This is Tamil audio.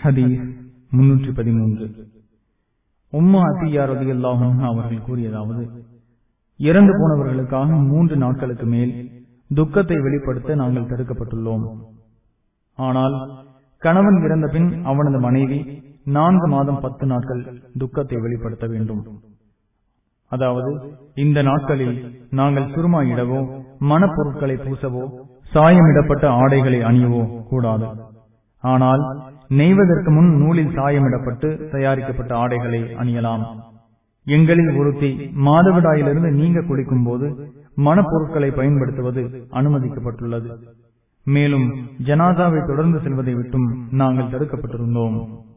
ஹதீஸ் முன்னூற்றி பதிமூன்று உம்மா அத்தியார் ரதியல்லாஹும் அவர்கள் கூறியதாவது இறந்து போனவர்களுக்காக மூன்று நாட்களுக்கு மேல் துக்கத்தை வெளிப்படுத்த நாங்கள் தடுக்கப்பட்டுள்ளோம் ஆனால் கணவன் இறந்த பின் அவனது மனைவி நான்கு மாதம் பத்து நாட்கள் துக்கத்தை வெளிப்படுத்த வேண்டும் அதாவது இந்த நாட்களில் நாங்கள் சுருமாயிடவோ மனப்பொருட்களை பூசவோ சாயமிடப்பட்ட ஆடைகளை அணியவோ கூடாது ஆனால் நெய்வதற்கு முன் நூலில் சாயமிடப்பட்டு தயாரிக்கப்பட்ட ஆடைகளை அணியலாம் எங்களில் ஒருத்தி மாதவிடாயிலிருந்து நீங்க குளிக்கும் போது மனப்பொருட்களை பயன்படுத்துவது அனுமதிக்கப்பட்டுள்ளது மேலும் ஜனாதாவை தொடர்ந்து செல்வதை விட்டும் நாங்கள் தடுக்கப்பட்டிருந்தோம்